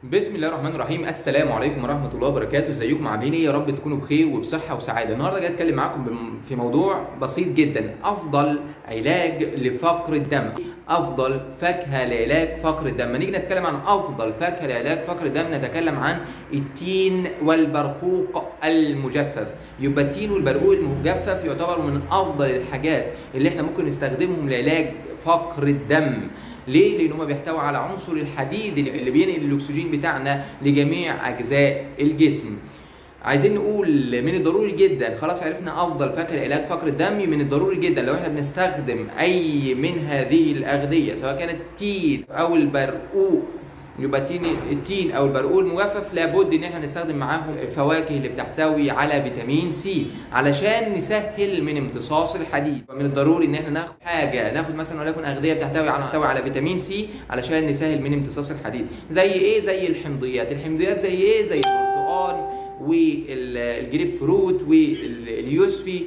بسم الله الرحمن الرحيم السلام عليكم ورحمه الله وبركاته ازيكم عاملين ايه يا رب تكونوا بخير وبصحه وسعاده النهارده جاي اتكلم معاكم بم- في موضوع بسيط جدا افضل علاج لفقر الدم افضل فاكهه لعلاج فقر الدم نيجي نتكلم عن افضل فاكهه لعلاج فقر الدم نتكلم عن التين والبرقوق المجفف يبقى التين والبرقوق المجفف يعتبر من افضل الحاجات اللي احنا ممكن نستخدمهم لعلاج فقر الدم ليه؟ لأن هو بيحتوي على عنصر الحديد اللي بينقل الأكسجين بتاعنا لجميع أجزاء الجسم. عايزين نقول من الضروري جدا خلاص عرفنا افضل فاكهه لعلاج فقر الدم من الضروري جدا لو احنا بنستخدم اي من هذه الاغذيه سواء كانت التين او البرقوق يبقى التين التين او البرقوق المجفف لابد ان احنا نستخدم معاهم الفواكه اللي بتحتوي على فيتامين سي علشان نسهل من امتصاص الحديد ومن الضروري ان احنا ناخد حاجه ناخد مثلا وليكن اغذيه بتحتوي على بتحتوي على فيتامين سي علشان نسهل من امتصاص الحديد زي ايه زي الحمضيات الحمضيات زي ايه زي البرتقال والجريب فروت واليوسفي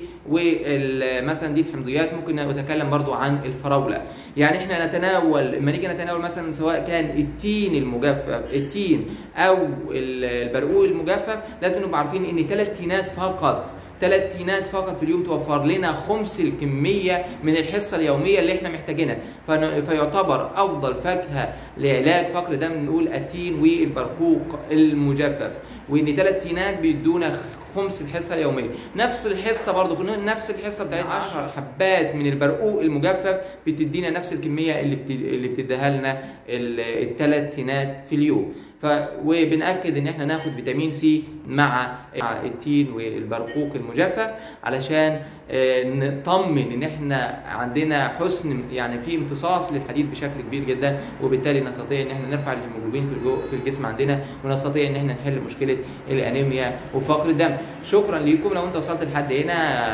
ومثلا دي الحمضيات ممكن نتكلم برضو عن الفراوله يعني احنا نتناول لما نيجي نتناول مثلا سواء كان التين المجفف التين او البرقوق المجفف لازم نبقى عارفين ان ثلاث تينات فقط ثلاث تينات فقط في اليوم توفر لنا خمس الكميه من الحصه اليوميه اللي احنا محتاجينها فن- فيعتبر افضل فاكهه لعلاج فقر دم نقول التين والبرقوق المجفف وان ثلاث تينات بيدونا خمس الحصه اليوميه نفس الحصه برضه نفس الحصه بتاعت 10 حبات من البرقوق المجفف بتدينا نفس الكميه اللي بت... اللي بتديها لنا الثلاث تينات في اليوم ف وبنأكد ان احنا ناخد فيتامين سي مع مع التين والبرقوق المجفف علشان آه، نطمن ان احنا عندنا حسن يعني في امتصاص للحديد بشكل كبير جدا وبالتالي نستطيع ان احنا نرفع الهيموجلوبين في الجو في الجسم عندنا ونستطيع ان احنا نحل مشكله الانيميا وفقر الدم شكرا ليكم لو انت وصلت لحد هنا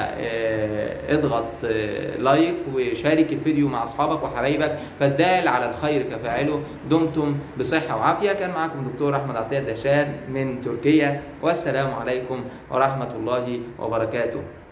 آه، اضغط آه، لايك وشارك الفيديو مع اصحابك وحبايبك فالدال على الخير كفاعله دمتم بصحه وعافيه كان معكم دكتور احمد عطيه دهشان من تركيا والسلام عليكم ورحمه الله وبركاته